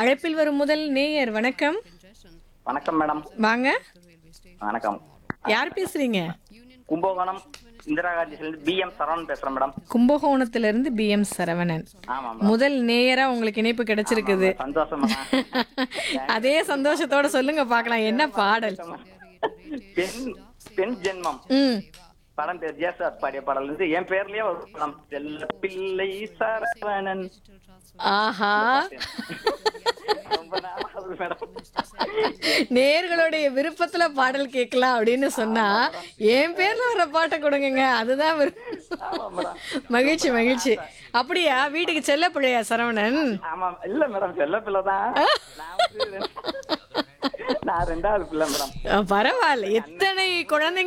அழைப்பில் வரும் முதல் நேயர் வணக்கம் வணக்கம் மேடம் வாங்க வணக்கம் யார் பேசுறீங்க கும்பகோணம் இந்திரா காந்தி பி எம் சரவணன் பேசுறேன் மேடம் கும்பகோணத்துல இருந்து பி எம் சரவணன் ஆமா முதல் நேயரா உங்களுக்கு இணைப்பு கிடைச்சிருக்குது சந்தோஷம் மேடம் அதே சந்தோஷத்தோட சொல்லுங்க பார்க்கலாம் என்ன பாடல் பெண் பெண் ஜென்மம் ம் படம் பேர் ஜேசாத் பாடிய பாடல் இருந்து என் பேர்லயே ஒரு படம் செல்ல பிள்ளை சரவணன் ஆஹா ரொம்ப நாள் ஆகுது மேடம் நேர்களுடைய விருப்பத்துல பாடல் கேட்கலாம் அப்படின்னு சொன்னா என் பேர்ல வர பாட்டை கொடுங்கங்க அதுதான் விரு- ஆமா மேடம் மகிழ்ச்சி மகிழ்ச்சி அப்படியா வீட்டுக்கு செல்ல பிள்ளையா சரவணன் ஆமா இல்ல மேடம் செல்ல பிள்ளை தான் நான் வந்து ரெண்டு- நான் ரெண்டாவது பிள்ளை மேடம் அஹ், பரவாயில்ல எத்தனை குழந்தைங்க